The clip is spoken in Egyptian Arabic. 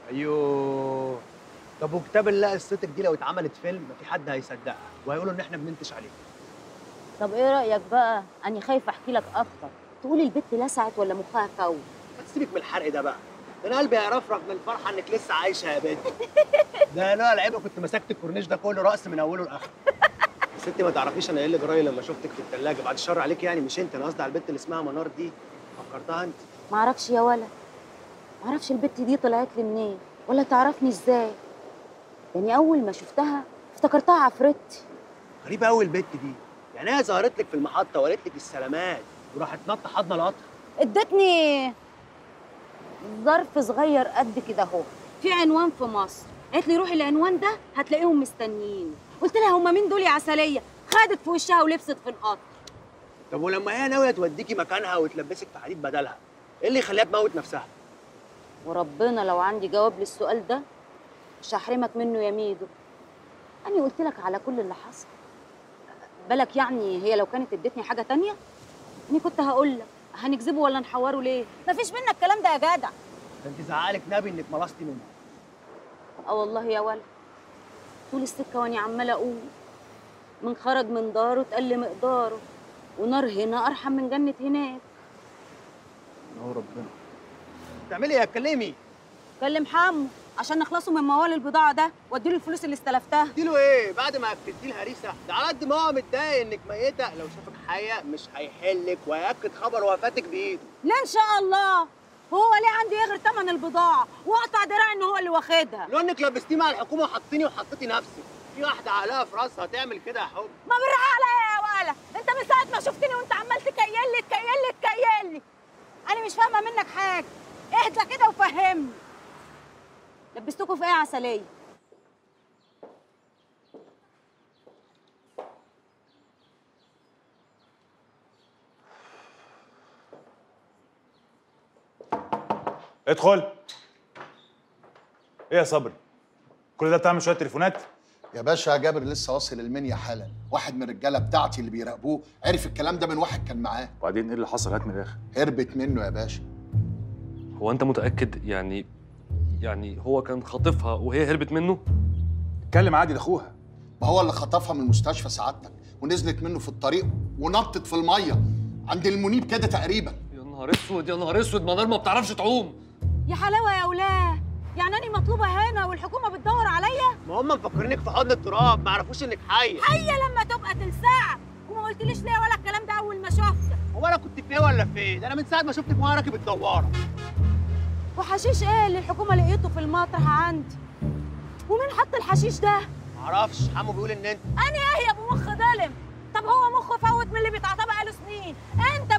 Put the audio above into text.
ايوه طب وكتاب الله قصتك دي لو اتعملت فيلم في حد هيصدقها وهيقولوا ان احنا بننتج عليه طب ايه رايك بقى اني خايفه احكي لك اكتر تقولي البت لسعت ولا مخها كون ما تسيبك من الحرق ده بقى ده انا قلبي هيرفرف من الفرحه انك لسه عايشه يا بنت ده انا العيبه كنت مسكت الكورنيش ده كله رأس من اوله لاخره بس انت ما تعرفيش انا ايه اللي جراي لما شفتك في الثلاجه بعد الشر عليك يعني مش انت انا قصدي على البنت اللي اسمها منار دي فكرتها انت معرفش يا ولا معرفش البت دي طلعت لي منين ولا تعرفني ازاي يعني اول ما شفتها افتكرتها عفرتي غريبه قوي البنت دي يعني هي ظهرت لك في المحطه وقالت لك السلامات وراحت نط حضن القطر ادتني ظرف صغير قد كده اهو في عنوان في مصر قالت لي روحي العنوان ده هتلاقيهم مستنيين قلت لها هم مين دول يا عسليه خدت في وشها ولبست في القطر طب ولما هي ناويه توديكي مكانها وتلبسك في حديد بدلها ايه اللي يخليها تموت نفسها وربنا لو عندي جواب للسؤال ده مش هحرمك منه يا ميدو أنا قلت لك على كل اللي حصل بالك يعني هي لو كانت ادتني حاجة تانية أنا كنت هقول لك هنكذبه ولا نحوره ليه؟ مفيش منك الكلام ده يا جدع ده انت زعلك نبي انك ملصتي منه اه والله يا ولد طول السكة وأنا عمالة أقول من خرج من داره اتقل مقداره ونار هنا أرحم من جنة هناك هو ربنا بتعملي ايه يا اتكلمي كلم حمو عشان نخلصوا من موال البضاعة ده واديله الفلوس اللي استلفتها اديله ايه بعد ما بتدي الهريسه ده على قد ما هو متضايق انك ميته لو شافك حيه مش هيحلك وهياكد خبر وفاتك بايده لا ان شاء الله هو ليه عندي ايه غير ثمن البضاعه واقطع دراعي ان هو اللي واخدها لو انك لبستيه مع الحكومه وحطيتيني وحطيتي نفسك في واحده عقلها في راسها تعمل كده يا حب ما بالراحه عليا يا ولا انت من ساعه ما شفتني وانت عمال تكيل لي تكيل لي تكيل لي انا مش فاهمه منك حاجه اهدى كده وفهمني لبستكوا في ايه يا عسليه ادخل ايه يا صبري كل ده بتعمل شويه تليفونات يا باشا جابر لسه واصل المنيا حالا واحد من الرجاله بتاعتي اللي بيراقبوه عرف الكلام ده من واحد كان معاه وبعدين ايه اللي حصل هات من الاخر هربت منه يا باشا هو انت متاكد يعني يعني هو كان خاطفها وهي هربت منه اتكلم عادي ده اخوها ما هو اللي خطفها من المستشفى سعادتك ونزلت منه في الطريق ونطت في الميه عند المنيب كده تقريبا يا نهار اسود يا نهار اسود منار ما بتعرفش تعوم يا حلاوه يا ولاه يعني انا مطلوبه هنا والحكومه بتدور عليا ما هم مفكرينك في حضن التراب ما يعرفوش انك حيه حيه لما تبقى تلسعك وما قلتليش ليه ولا الكلام ده اول ما شفتك هو انا كنت في ايه ولا في ايه ده انا من ساعه ما شفتك وانا راكب الدواره وحشيش ايه اللي الحكومه لقيته في المطرح عندي ومين حط الحشيش ده معرفش حمو بيقول ان انت انا ايه يا ابو مخ ظلم طب هو مخه فوت من اللي بيتعطى بقاله سنين انت